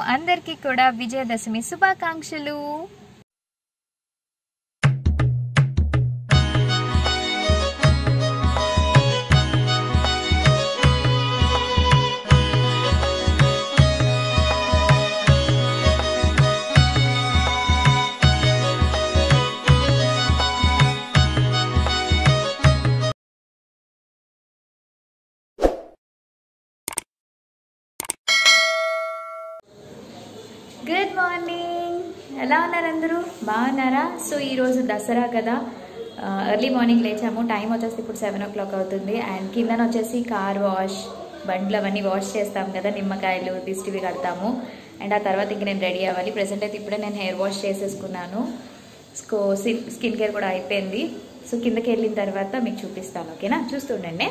అందరికీ కూడా విజయదశమి శుభాకాంక్షలు గుడ్ మార్నింగ్ ఎలా ఉన్నారు అందరూ బాగున్నారా సో ఈరోజు దసరా కదా ఎర్లీ మార్నింగ్ లేచాము టైం వచ్చేసి ఇప్పుడు సెవెన్ ఓ క్లాక్ అవుతుంది అండ్ కిందన వచ్చేసి కార్ వాష్ బండ్లు అవన్నీ వాష్ చేస్తాం కదా నిమ్మకాయలు దిష్టివి కడతాము అండ్ ఆ తర్వాత ఇంక నేను రెడీ అవ్వాలి ప్రజెంట్ అయితే ఇప్పుడే నేను హెయిర్ వాష్ చేసేసుకున్నాను స్కో స్కిన్ కేర్ కూడా అయిపోయింది సో కిందకి వెళ్ళిన తర్వాత మీకు చూపిస్తాను ఓకేనా చూస్తుండండి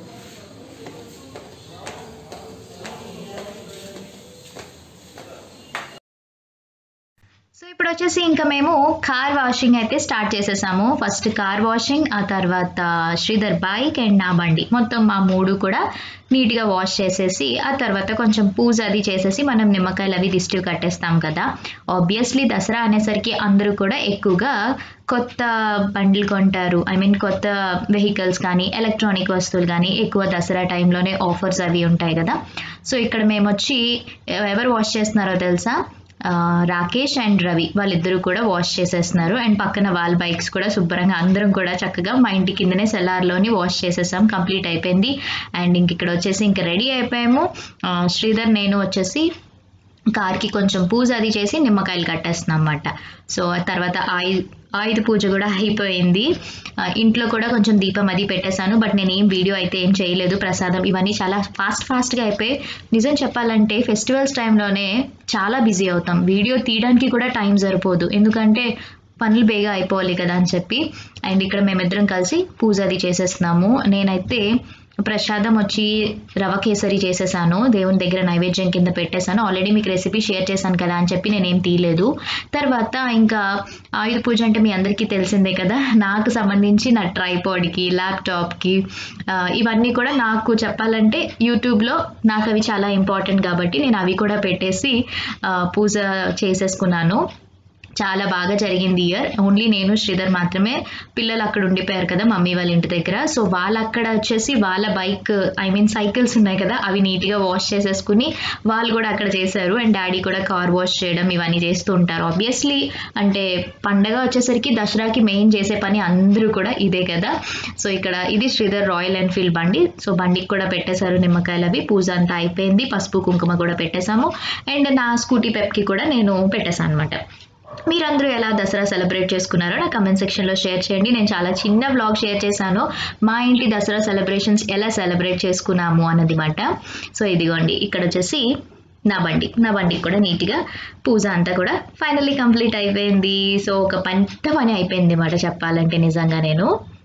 సో ఇప్పుడు వచ్చేసి ఇంకా మేము కార్ వాషింగ్ అయితే స్టార్ట్ చేసేసాము ఫస్ట్ కార్ వాషింగ్ ఆ తర్వాత శ్రీధర్ బైక్ అండ్ నా బండి మొత్తం మా మూడు కూడా నీట్గా వాష్ చేసేసి ఆ తర్వాత కొంచెం పూజ అది చేసేసి మనం నిమ్మకాయలు అవి దిష్టివి కట్టేస్తాం కదా ఆబ్వియస్లీ దసరా అనేసరికి అందరూ కూడా ఎక్కువగా కొత్త బండ్లు కొంటారు ఐ మీన్ కొత్త వెహికల్స్ కానీ ఎలక్ట్రానిక్ వస్తువులు కానీ ఎక్కువ దసరా టైంలోనే ఆఫర్స్ అవి ఉంటాయి కదా సో ఇక్కడ మేము వచ్చి ఎవరు వాష్ చేస్తున్నారో తెలుసా ఆ, రాకేష్ అండ్ రవి వాళ్ళిద్దరూ కూడా వాష్ చేసేస్తున్నారు అండ్ పక్కన వాళ్ళ బైక్స్ కూడా శుభ్రంగా అందరం కూడా చక్కగా మా ఇంటి కిందనే సెల్లార్లోని వాష్ చేసేసాం కంప్లీట్ అయిపోయింది అండ్ ఇంక ఇక్కడ వచ్చేసి ఇంకా రెడీ అయిపోయాము ఆ, శ్రీధర్ నేను వచ్చేసి కార్కి కొంచెం పూజ అది చేసి నిమ్మకాయలు కట్టేస్తున్నాం అన్నమాట సో ఆ తర్వాత ఆయుధ ఆయుధ పూజ కూడా అయిపోయింది ఆ, ఇంట్లో కూడా కొంచెం దీపం అది పెట్టేశాను బట్ నేను ఏం వీడియో అయితే ఏం చేయలేదు ప్రసాదం ఇవన్నీ చాలా ఫాస్ట్ ఫాస్ట్గా అయిపోయి నిజం చెప్పాలంటే ఫెస్టివల్స్ టైంలోనే చాలా బిజీ అవుతాం వీడియో తీయడానికి కూడా టైం సరిపోదు ఎందుకంటే పనులు బేగా అయిపోవాలి కదా అని చెప్పి అండ్ ఇక్కడ మేమిద్దరం కలిసి పూజ అది చేసేస్తున్నాము నేనైతే ప్రసాదం వచ్చి రవ కేసరి చేసేసాను దేవుని దగ్గర నైవేద్యం కింద పెట్టేశాను ఆల్రెడీ మీకు రెసిపీ షేర్ చేశాను కదా అని చెప్పి నేనేం తీయలేదు తర్వాత ఇంకా ఆయుధ పూజ అంటే మీ అందరికీ తెలిసిందే కదా నాకు సంబంధించి నా ట్రైపాడ్కి ల్యాప్టాప్కి ఇవన్నీ కూడా నాకు చెప్పాలంటే యూట్యూబ్లో నాకు అవి చాలా ఇంపార్టెంట్ కాబట్టి నేను అవి కూడా పెట్టేసి ఆ, పూజ చేసేసుకున్నాను చాలా బాగా జరిగింది ఇయర్ ఓన్లీ నేను శ్రీధర్ మాత్రమే పిల్లలు అక్కడ ఉండిపోయారు కదా మమ్మీ వాళ్ళ ఇంటి దగ్గర సో వాళ్ళు అక్కడ వచ్చేసి వాళ్ళ బైక్ ఐ మీన్ సైకిల్స్ ఉన్నాయి కదా అవి నీట్గా వాష్ చేసేసుకుని వాళ్ళు కూడా అక్కడ చేశారు అండ్ డాడీ కూడా కార్ వాష్ చేయడం ఇవన్నీ చేస్తూ ఉంటారు ఆబ్వియస్లీ అంటే పండగ వచ్చేసరికి దసరాకి మెయిన్ చేసే పని అందరూ కూడా ఇదే కదా సో ఇక్కడ ఇది శ్రీధర్ రాయల్ ఎన్ఫీల్డ్ బండి సో బండికి కూడా పెట్టేశారు నిమ్మకాయలు అవి పూజ అంతా అయిపోయింది పసుపు కుంకుమ కూడా పెట్టేశాము అండ్ నా స్కూటీ పెప్కి కూడా నేను పెట్టేశాను అనమాట మీరందరూ ఎలా దసరా సెలబ్రేట్ చేసుకున్నారో నా కమెంట్ సెక్షన్లో షేర్ చేయండి నేను చాలా చిన్న బ్లాగ్ షేర్ చేశాను మా ఇంటి దసరా సెలబ్రేషన్స్ ఎలా సెలబ్రేట్ చేసుకున్నాము అన్నది మాట సో ఇదిగోండి ఇక్కడ వచ్చేసి నా బండి నా బండికి కూడా నీట్గా పూజ అంతా కూడా ఫైనల్లీ కంప్లీట్ అయిపోయింది సో ఒక పంట పని అయిపోయింది మాట చెప్పాలంటే నిజంగా నేను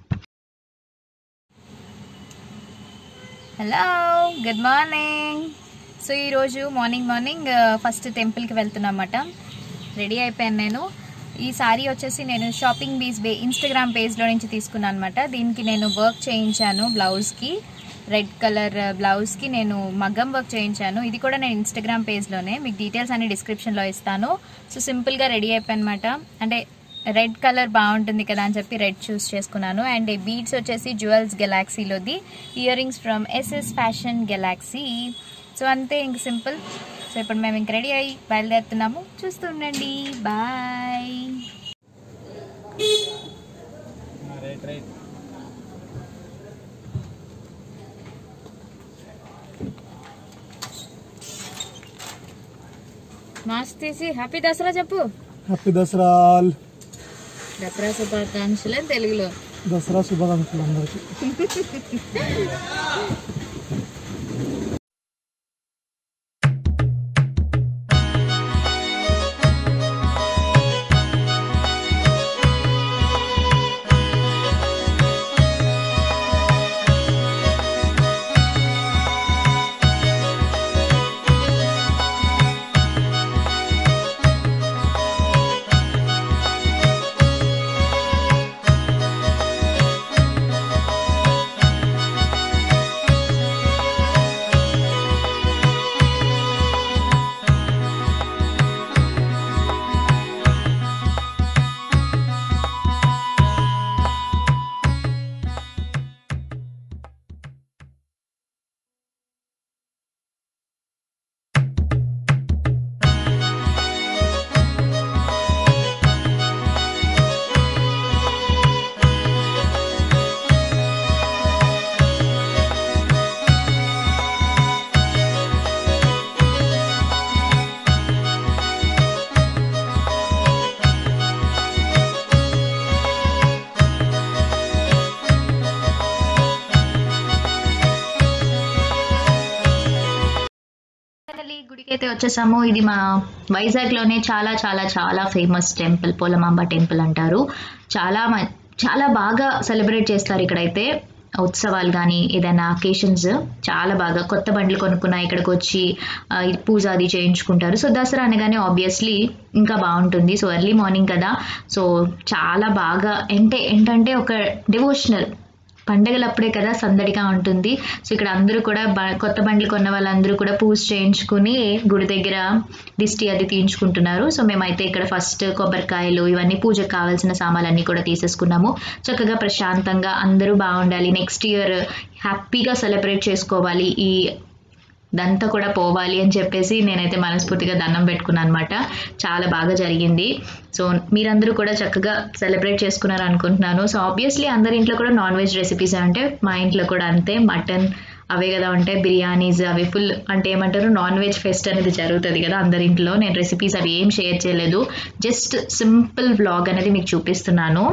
హలో గుడ్ మార్నింగ్ సో ఈరోజు మార్నింగ్ మార్నింగ్ ఫస్ట్ టెంపుల్కి వెళ్తున్నమాట రెడీ అయిపోయాను నేను ఈ సారీ వచ్చేసి నేను షాపింగ్ బీస్ బే ఇన్స్టాగ్రామ్ పేజ్లో నుంచి తీసుకున్నాను అనమాట దీనికి నేను వర్క్ చేయించాను బ్లౌజ్కి రెడ్ కలర్ బ్లౌజ్కి నేను మగ్గం వర్క్ చేయించాను ఇది కూడా నేను ఇన్స్టాగ్రామ్ పేజ్లోనే మీకు డీటెయిల్స్ అన్ని డిస్క్రిప్షన్లో ఇస్తాను సో సింపుల్గా రెడీ అయిపోయాను అనమాట అంటే రెడ్ కలర్ బాగుంటుంది కదా అని చెప్పి రెడ్ చూస్ చేసుకున్నాను అండ్ ఈ బీడ్స్ వచ్చేసి జ్యువెల్స్ గెలాక్సీలోది earrings from SS Fashion Galaxy so అంతే ఇంక సింపుల్ సో ఇప్పుడు మేము ఇంక రెడీ అయ్యి బయలుదేరుతున్నాము చూస్తూ ఉండండి బాయ్ మాస్క్ తీసి హ్యాపీ దసరా చెప్పు హ్యాపీ దసరాల్ దసరా శుభాకాంక్షలు అని తెలుగులో దసరా శుభాకాంక్షలు అందరికీ Thank ఫైనలీ గుడికి అయితే వచ్చేసాము ఇది మా వైజాగ్లోనే చాలా చాలా చాలా ఫేమస్ టెంపుల్ పోలమాంబ టెంపుల్ అంటారు చాలా మ- చాలా బాగా సెలబ్రేట్ చేస్తారు ఇక్కడైతే ఉత్సవాలు కానీ ఏదైనా అకేషన్స్ చాలా బాగా కొత్త బండ్లు కొనుక్కున్నా ఇక్కడికి వచ్చి ఆ, ఈ పూజ అది చేయించుకుంటారు సో దసరా అనగానే ఆబ్వియస్లీ ఇంకా బాగుంటుంది సో ఎర్లీ మార్నింగ్ కదా సో చాలా బాగా అంటే ఏంటంటే ఒక డివోషనల్ పండగలప్పుడే కదా సందడిగా ఉంటుంది సో ఇక్కడ అందరూ కూడా బ- కొత్త బండ్లు కొన్న వాళ్ళందరూ కూడా పూజ చేయించుకుని గుడి దగ్గర దిష్టి అది తీయించుకుంటున్నారు సో మేమైతే ఇక్కడ ఫస్ట్ కొబ్బరికాయలు ఇవన్నీ పూజకు కావాల్సిన సామాన్లన్నీ కూడా తీసేసుకున్నాము చక్కగా ప్రశాంతంగా అందరూ బాగుండాలి నెక్స్ట్ ఇయర్ హ్యాపీగా సెలబ్రేట్ చేసుకోవాలి ఈ ఇదంతా కూడా పోవాలి అని చెప్పేసి నేనైతే మనస్ఫూర్తిగా దండం పెట్టుకున్నాను అనమాట చాలా బాగా జరిగింది సో మీరందరూ కూడా చక్కగా సెలబ్రేట్ చేసుకున్నారు అనుకుంటున్నాను సో ఆబ్వియస్లీ అందరి ఇంట్లో కూడా నాన్ వెజ్ రెసిపీస్ అంటే మా ఇంట్లో కూడా అంతే మటన్ అవే కదా ఉంటాయి బిర్యానీస్ అవి ఫుల్ అంటే ఏమంటారు నాన్ వెజ్ ఫెస్ట్ అనేది జరుగుతుంది కదా అందరి ఇంట్లో నేను రెసిపీస్ అవి ఏం షేర్ చేయలేదు జస్ట్ సింపుల్ వ్లాగ్ అనేది మీకు చూపిస్తున్నాను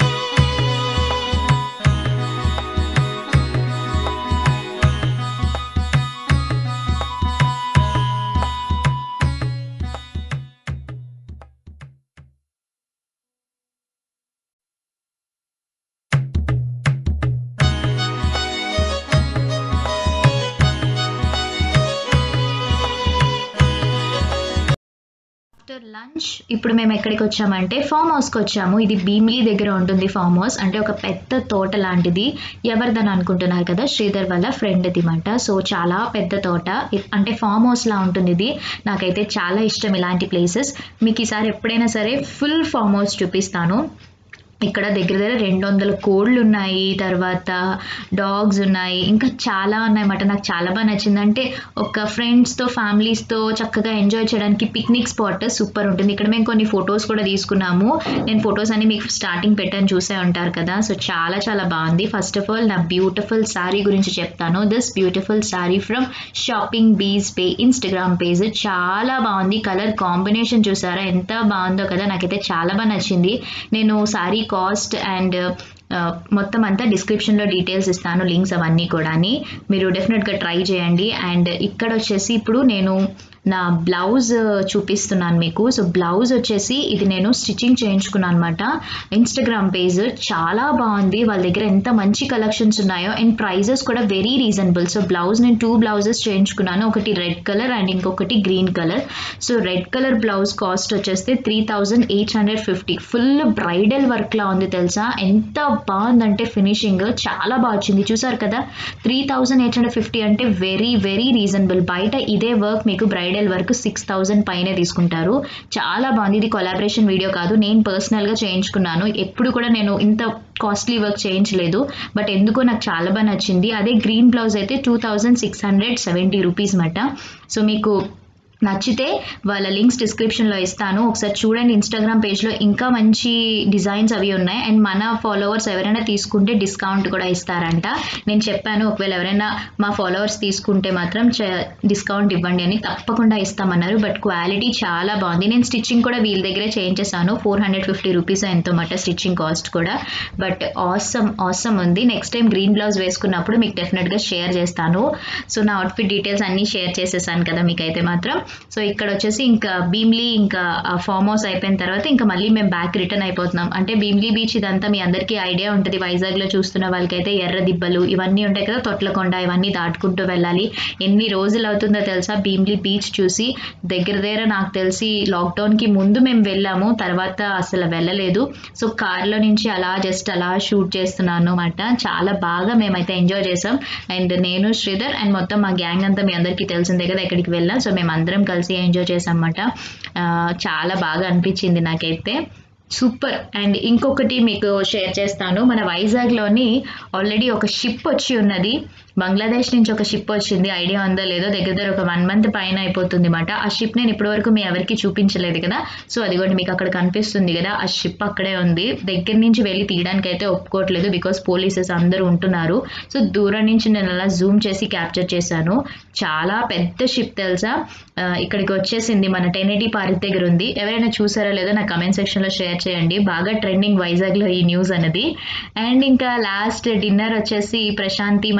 ఆఫ్టర్ లంచ్ ఇప్పుడు మేము ఎక్కడికి వచ్చామంటే ఫామ్ హౌస్కి వచ్చాము ఇది భీమిలీ దగ్గర ఉంటుంది ఫామ్ హౌస్ అంటే ఒక పెద్ద తోట లాంటిది ఎవరిదని అనుకుంటున్నారు కదా శ్రీధర్ వాళ్ళ ఫ్రెండ్ మాట సో చాలా పెద్ద తోట ఇ- అంటే ఫామ్ హౌస్ లా ఉంటుంది ఇది నాకైతే చాలా ఇష్టం ఇలాంటి ప్లేసెస్ మీకు ఈసారి ఎప్పుడైనా సరే ఫుల్ ఫామ్ హౌస్ చూపిస్తాను ఇక్కడ దగ్గర దగ్గర రెండు వందల కోళ్ళు ఉన్నాయి తర్వాత డాగ్స్ ఉన్నాయి ఇంకా చాలా ఉన్నాయన్నమాట నాకు చాలా బాగా నచ్చింది అంటే ఒక ఫ్రెండ్స్తో ఫ్యామిలీస్తో చక్కగా ఎంజాయ్ చేయడానికి పిక్నిక్ స్పాట్ సూపర్ ఉంటుంది ఇక్కడ మేము కొన్ని ఫొటోస్ కూడా తీసుకున్నాము నేను ఫొటోస్ అన్ని మీకు స్టార్టింగ్ పెట్టాను చూసే ఉంటారు కదా సో చాలా చాలా బాగుంది ఫస్ట్ ఆఫ్ ఆల్ నా బ్యూటిఫుల్ శారీ గురించి చెప్తాను this beautiful sari from Shopping Bees pay Instagram page చాలా బాగుంది కలర్ కాంబినేషన్ చూసారా ఎంత బాగుందో కదా నాకైతే చాలా బాగా నచ్చింది నేను శారీ కాస్ట్ అండ్ మొత్తం అంతా డిస్క్రిప్షన్లో డీటెయిల్స్ ఇస్తాను లింక్స్ అవన్నీ కూడా మీరు డెఫినెట్గా ట్రై చేయండి అండ్ ఇక్కడ వచ్చేసి ఇప్పుడు నేను నా బ్లౌజ్ చూపిస్తున్నాను మీకు సో బ్లౌజ్ వచ్చేసి ఇది నేను స్టిచ్చింగ్ చేయించుకున్నాను అనమాట ఇన్స్టాగ్రామ్ పేజ్ చాలా బాగుంది వాళ్ళ దగ్గర ఎంత మంచి కలెక్షన్స్ ఉన్నాయో అండ్ ప్రైజెస్ కూడా వెరీ రీజనబుల్ సో బ్లౌజ్ నేను టూ బ్లౌజెస్ చేయించుకున్నాను ఒకటి రెడ్ కలర్ అండ్ ఇంకొకటి green colour so red colour blouse cost వచ్చేస్తే three thousand eight hundred fifty full bridal వర్క్లా ఉంది తెలుసా ఎంత బాగుందంటే ఫినిషింగ్ చాలా బాగా వచ్చింది చూసారు కదా three thousand eight hundred fifty అంటే వెరీ వెరీ రీజనబుల్ బయట ఇదే వర్క్ మీకు బ్రైడల్ వర్క్ సిక్స్ థౌజండ్ పైనే తీసుకుంటారు చాలా బాగుంది ఇది కొలాబరేషన్ వీడియో కాదు నేను పర్సనల్గా చేయించుకున్నాను ఎప్పుడు కూడా నేను ఇంత కాస్ట్లీ వర్క్ చేయించలేదు బట్ ఎందుకో నాకు చాలా బాగా నచ్చింది అదే గ్రీన్ బ్లౌజ్ అయితే two thousand six hundred seventy rupees మాట సో మీకు నచ్చితే వాళ్ళ లింక్స్ డిస్క్రిప్షన్లో ఇస్తాను ఒకసారి చూడండి ఇన్స్టాగ్రామ్ పేజ్లో ఇంకా మంచి డిజైన్స్ అవి ఉన్నాయి అండ్ మన ఫాలోవర్స్ ఎవరైనా తీసుకుంటే డిస్కౌంట్ కూడా ఇస్తారంట నేను చెప్పాను ఒకవేళ ఎవరైనా మా ఫాలోవర్స్ తీసుకుంటే మాత్రం డిస్కౌంట్ ఇవ్వండి అని తప్పకుండా ఇస్తామన్నారు బట్ క్వాలిటీ చాలా బాగుంది నేను స్టిచ్చింగ్ కూడా వీళ్ళ దగ్గరే చేయించేసాను ఫోర్ హండ్రెడ్ ఫిఫ్టీ రూపీస్ ఎంతో మాట స్టిచ్చింగ్ కాస్ట్ కూడా బట్ ఆసమ్ ఆసమ్ ఉంది నెక్స్ట్ టైం గ్రీన్ బ్లౌజ్ వేసుకున్నప్పుడు మీకు డెఫినెట్గా షేర్ చేస్తాను సో నా అవుట్ఫిట్ డీటెయిల్స్ అన్నీ షేర్ చేసేసాను కదా మీకైతే మాత్రం సో ఇక్కడ వచ్చేసి ఇంకా భీమ్లీ ఇంకా ఫామ్ హౌస్ అయిపోయిన తర్వాత ఇంకా మళ్ళీ మేము బ్యాక్ రిటర్న్ అయిపోతున్నాం అంటే భీమ్లీ బీచ్ ఇదంతా మీ అందరికీ ఐడియా ఉంటుంది వైజాగ్లో చూస్తున్న వాళ్ళకైతే ఎర్ర దిబ్బలు ఇవన్నీ ఉంటాయి కదా తొట్లకొండ ఇవన్నీ దాటుకుంటూ వెళ్ళాలి ఎన్ని రోజులు అవుతుందో తెలుసా భీమ్లీ బీచ్ చూసి దగ్గర దగ్గర నాకు తెలిసి లాక్డౌన్కి ముందు మేము వెళ్ళాము తర్వాత అసలు వెళ్ళలేదు సో కార్లో నుంచి అలా జస్ట్ అలా షూట్ చేస్తున్నాను అనమాట చాలా బాగా మేమైతే ఎంజాయ్ చేసాం అండ్ నేను శ్రీధర్ అండ్ మొత్తం మా గ్యాంగ్ అంతా మీ అందరికీ తెలిసిందే కదా ఎక్కడికి వెళ్ళాం సో మేము అందరం కలిసి ఎంజాయ్ చేసాం అన్నమాట ఆ, చాలా బాగా అనిపించింది నాకైతే సూపర్ అండ్ ఇంకొకటి మీకు షేర్ చేస్తాను మన వైజాగ్లోని ఆల్రెడీ ఒక షిప్ వచ్చి ఉన్నది బంగ్లాదేశ్ నుంచి ఒక షిప్ వచ్చింది ఐడియా ఉందో లేదో దగ్గర దగ్గర ఒక వన్ మంత్ పైన అయిపోతుంది అనమాట ఆ షిప్ నేను ఇప్పటివరకు మీ ఎవరికి చూపించలేదు కదా సో అదిగోండి మీకు అక్కడ కనిపిస్తుంది కదా ఆ షిప్ అక్కడే ఉంది దగ్గర నుంచి వెళ్ళి తీయడానికి అయితే ఒప్పుకోవట్లేదు బికాస్ పోలీసెస్ అందరూ ఉంటున్నారు సో దూరం నుంచి నేను అలా జూమ్ చేసి క్యాప్చర్ చేశాను చాలా పెద్ద షిప్ తెలుసా ఆ, ఇక్కడికి వచ్చేసింది మన టెనెటీ పార్క్ దగ్గర ఉంది ఎవరైనా చూసారో లేదో నా కమెంట్ సెక్షన్లో షేర్ చేయండి బాగా ట్రెండింగ్ వైజాగ్లో ఈ న్యూస్ అనేది అండ్ ఇంకా లాస్ట్ డిన్నర్ వచ్చేసి ప్రశాంతి మన సబ్స్క్రైబ్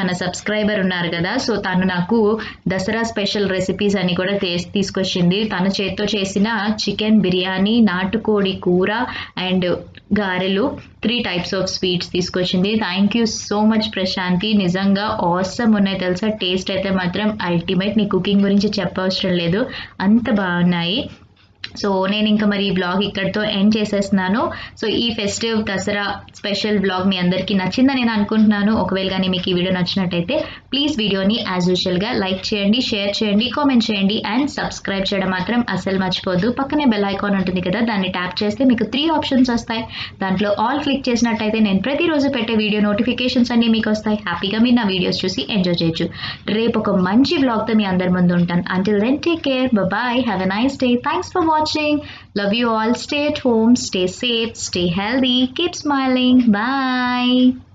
సబ్స్క్రైబర్ ఉన్నారు కదా సో తను నాకు దసరా స్పెషల్ రెసిపీస్ అని కూడా తేస్- తీసుకొచ్చింది తన చేత్తో చేసిన చికెన్ బిర్యానీ నాటుకోడి కూర అండ్ గారెలు త్రీ టైప్స్ ఆఫ్ స్వీట్స్ తీసుకొచ్చింది thank you so much Prashanti నిజంగా ఆసమ్ ఉన్నాయి తెలుసా టేస్ట్ అయితే మాత్రం అల్టిమేట్ నీ కుకింగ్ గురించి చెప్పవసరం లేదు అంత బాగున్నాయి సో నేను ఇంకా మరి ఈ బ్లాగ్ ఇక్కడితో ఎండ్ చేసేస్తున్నాను సో ఈ ఫెస్టివ్ దసరా స్పెషల్ బ్లాగ్ మీ అందరికీ నచ్చిందని నేను అనుకుంటున్నాను ఒకవేళ కానీ మీకు ఈ వీడియో నచ్చినట్టయితే ప్లీజ్ వీడియోని యాజ్ యూజువల్గా లైక్ చేయండి షేర్ చేయండి కామెంట్ చేయండి అండ్ సబ్స్క్రైబ్ చేయడం మాత్రం అస్సలు మర్చిపోద్దు పక్కనే బెల్ ఐకాన్ ఉంటుంది కదా దాన్ని ట్యాప్ చేస్తే మీకు త్రీ ఆప్షన్స్ వస్తాయి దాంట్లో ఆల్ క్లిక్ చేసినట్టయితే నేను ప్రతిరోజు పెట్టే వీడియో నోటిఫికేషన్స్ అన్ని మీకు వస్తాయి హ్యాపీగా మీరు నా వీడియోస్ చూసి ఎంజాయ్ చేయొచ్చు రేపు ఒక మంచి బ్లాగ్తో మీ అందరి ముందు ఉంటాను until then take care bye have a nice day thanks for watching love you all stay at home stay safe stay healthy keep smiling bye